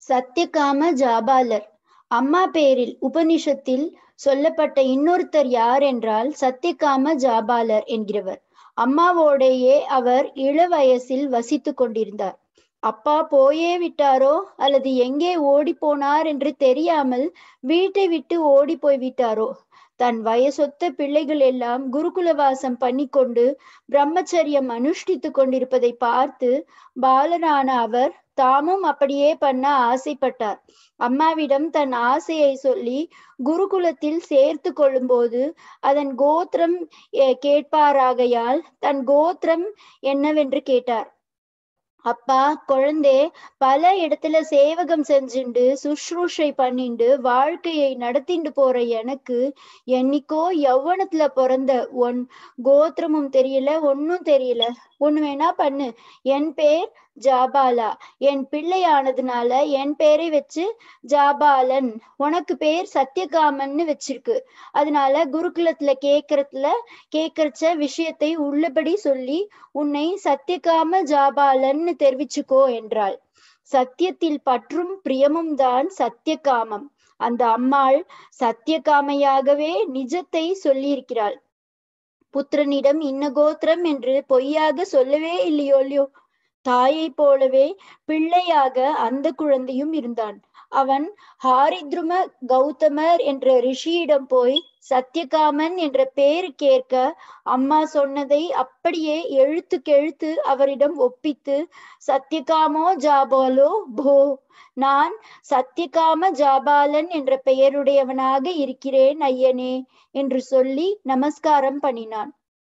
சத்தியகாம ஜாபாலர் அம்மா பேரில் உபனிஷத்தில் சொல்லப்பட்ட இன்னொருத்தர் யார் என்றால் சத்தியகாம ஜாபாலர் என்கிறவர் அம்மாவோடையே அவர் இள வயசில் வசித்து கொண்டிருந்தார் அப்பா போயே விட்டாரோ அல்லது எங்கே ஓடி போனார் என்று தெரியாமல் வீட்டை விட்டு ஓடி போய் விட்டாரோ தன் வயசொத்த பிள்ளைகள் எல்லாம் குருகுலவாசம் பண்ணிக்கொண்டு பிரம்மச்சரியம் அனுஷ்டித்து கொண்டிருப்பதை பார்த்து பாலரான அவர் தாமும் அப்படியே பண்ண ஆசைப்பட்டார் அம்மாவிடம் தன் ஆசையை சொல்லி குருகுலத்தில் சேர்த்து கொள்ளும்போது அதன் கோத்திரம் கேட்பாராகையால் தன் கோத்திரம் என்னவென்று கேட்டார் அப்பா குழந்தை பல இடத்துல சேவகம் செஞ்சுண்டு சுஷ்ரூஷை பண்ணிண்டு வாழ்க்கையை நடத்திண்டு போற எனக்கு என்னைக்கோ யௌவனத்துல பிறந்த ஒன் கோத்திரமும் தெரியல ஒன்னும் தெரியல ஒண்ணு வேணா பண்ணு என் பேர் ஜாபாலா என் பிள்ளையானதுனால என் பேரை வச்சு ஜாபாலன் உனக்கு பேர் சத்தியகாமன்னு வச்சிருக்கு அதனால குருகுலத்துல கேக்குறதுல கேக்குறச்ச விஷயத்தை உள்ளபடி சொல்லி உன்னை சத்தியகாம ஜாபாலன்னு தெரிவிச்சுக்கோ என்றாள் சத்தியத்தில் பற்றும் பிரியமும் தான் சத்தியகாமம் அந்த அம்மாள் சத்தியகாமையாகவே நிஜத்தை சொல்லியிருக்கிறாள் புத்திரனிடம் இன்ன கோத்திரம் என்று பொய்யாக சொல்லவே இல்லையோ இல்லையோ தாயை போலவே பிள்ளையாக அந்த குழந்தையும் இருந்தான் அவன் ஹாரித்ரும கௌதமர் என்ற ரிஷியிடம் போய் சத்தியகாமன் என்ற பேரு கேட்க அம்மா சொன்னதை அப்படியே எழுத்துக்கெழுத்து அவரிடம் ஒப்பித்து சத்தியகாமோ ஜாபாலோ போ நான் சத்தியகாம ஜாபாலன் என்ற பெயருடையவனாக இருக்கிறேன் ஐயனே என்று சொல்லி நமஸ்காரம் பண்ணினான்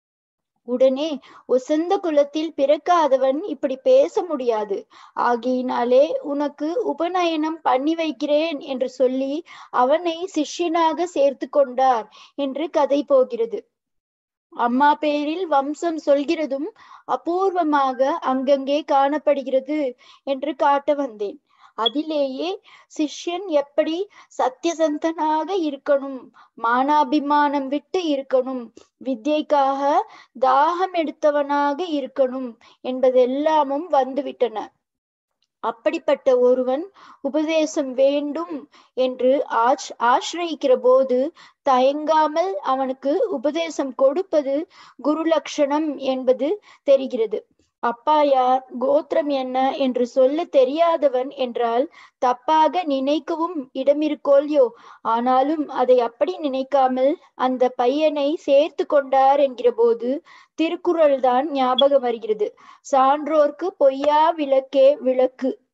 உடனே உசந்த குலத்தில் பிறக்காதவன் இப்படி பேச முடியாது ஆகையினாலே உனக்கு உபநயனம் பண்ணி வைக்கிறேன் என்று சொல்லி அவனை சிஷ்யனாக சேர்த்து கொண்டார் என்று கதை போகிறது அம்மா பேரில் வம்சம் சொல்கிறதும் அபூர்வமாக அங்கங்கே காணப்படுகிறது என்று காட்ட வந்தேன் அதிலேயே சிஷ்யன் எப்படி சத்தியசந்தனாக இருக்கணும் மானாபிமானம் விட்டு இருக்கணும் வித்யைக்காக தாகம் எடுத்தவனாக இருக்கணும் என்பதெல்லாமும் வந்துவிட்டன அப்படிப்பட்ட ஒருவன் உபதேசம் வேண்டும் என்று ஆச் ஆசிரயிக்கிற போது தயங்காமல் அவனுக்கு உபதேசம் கொடுப்பது குரு லட்சணம் என்பது தெரிகிறது அப்பா யார் கோத்திரம் என்ன என்று சொல்ல தெரியாதவன் என்றால் தப்பாக நினைக்கவும் இடமிருக்கோல்யோ ஆனாலும் அதை அப்படி நினைக்காமல் அந்த பையனை சேர்த்து கொண்டார் என்கிற போது திருக்குறள் தான் ஞாபகம் வருகிறது சான்றோர்க்கு பொய்யா விளக்கே விளக்கு